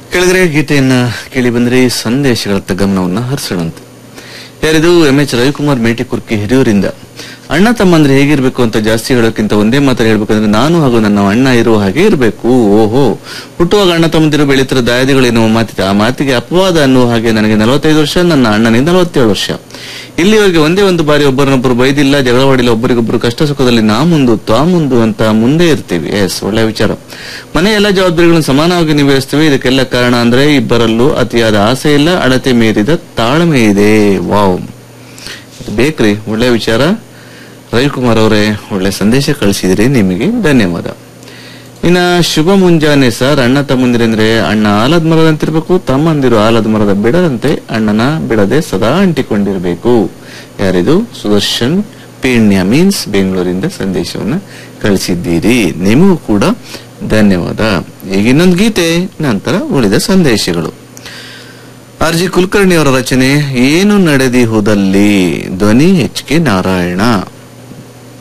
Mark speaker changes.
Speaker 1: ಕೆಳಗರೆ ಗೀತೆಯನ್ನ ಕೇಳಿ ಬಂದ್ರೆ ಸಂದೇಶಗಳತ್ತ ಗಮನವನ್ನ ಹರಿಸೋಣಂತೆ ಯಾರಿದು ಎಂ ಎಚ್ ರವಿಕುಮಾರ್ ಮೇಟಿಕುರ್ಕಿ ಹಿರಿಯೂರಿಂದ ಅಣ್ಣ ತಮ್ಮಂದ್ರೆ ಹೇಗಿರ್ಬೇಕು ಅಂತ ಜಾಸ್ತಿ ಹೇಳೋಕ್ಕಿಂತ ಒಂದೇ ಮಾತ್ರ ಹೇಳ್ಬೇಕಂದ್ರೆ ನಾನು ಹಾಗೂ ನನ್ನ ಅಣ್ಣ ಇರುವ ಹಾಗೆ ಇರಬೇಕು ಓಹೋ ಹುಟ್ಟುವಾಗ ಅಣ್ಣ ತಮ್ಮಂದಿರು ಬೆಳೀತಿರೋ ದಾಯದಿಗಳು ಎನ್ನುವ ಮಾತಿದೆ ಆ ಮಾತಿಗೆ ಅಪವಾದ ಅನ್ನುವ ಹಾಗೆ ನನಗೆ ನಲವತ್ತೈದು ವರ್ಷ ನನ್ನ ಅಣ್ಣನಿಗೆ ನಲವತ್ತೇಳು ವರ್ಷ ಇಲ್ಲಿವರೆಗೆ ಒಂದೇ ಒಂದು ಬಾರಿ ಒಬ್ಬರನ್ನೊಬ್ಬರು ಬೈದಿಲ್ಲ ಜಗಳವಾಡಿಲ್ಲ ಒಬ್ಬರಿಗೊಬ್ಬರು ಕಷ್ಟ ಸುಖದಲ್ಲಿ ನಾ ಮುಂದು ತಾ ಮುಂದು ಅಂತ ಮುಂದೆ ಇರ್ತೀವಿ ಎಸ್ ಒಳ್ಳೆ ವಿಚಾರ ಮನೆ ಎಲ್ಲ ಜವಾಬ್ದಾರಿಗಳನ್ನು ಸಮಾನವಾಗಿ ನಿಭಾಯಿಸ್ತೇವೆ ಇದಕ್ಕೆಲ್ಲ ಕಾರಣ ಅಂದ್ರೆ ಇಬ್ಬರಲ್ಲೂ ಅತಿಯಾದ ಆಸೆ ಇಲ್ಲ ಅಳತೆ ಮೀರಿದ ತಾಳ್ಮೆ ಇದೆ ವಾವ್ ಇದು ಬೇಕ್ರಿ ಒಳ್ಳೆ ವಿಚಾರ ರವಿಕುಮಾರ್ ಅವರೇ ಒಳ್ಳೆ ಸಂದೇಶ ಕಳಿಸಿದಿರಿ ನಿಮಗೆ ಧನ್ಯವಾದ ಇನ್ನ ಶುಭ ಮುಂಜಾನೆ ಸರ್ ಅಣ್ಣ ತಮ್ಮಂದಿರಂದ್ರೆ ಅಣ್ಣ ಆಲದ ಮರದಂತಿರ್ಬೇಕು ತಮ್ಮಂದಿರು ಆಲದ ಮರದ ಬಿಡದಂತೆ ಅಣ್ಣನ ಬಿಡದೆ ಸದಾ ಅಂಟಿಕೊಂಡಿರ್ಬೇಕು ಯಾರಿದು ಸುದರ್ಶನ್ ಪೀಣ್ಯ ಮೀನ್ಸ್ ಬೆಂಗಳೂರಿಂದ ಸಂದೇಶವನ್ನ ಕಳಿಸಿದ್ದೀರಿ ನಿಮಗೂ ಕೂಡ ಧನ್ಯವಾದ ಈಗ ಇನ್ನೊಂದು ಗೀತೆ ನಂತರ ಉಳಿದ ಸಂದೇಶಗಳು ಆರ್ ಜಿ ಕುಲಕರ್ಣಿ ಅವರ ರಚನೆ ಏನು ನಡೆದಿಹುದಲ್ಲಿ ಧ್ವನಿ ಎಚ್ ಕೆ ನಾರಾಯಣ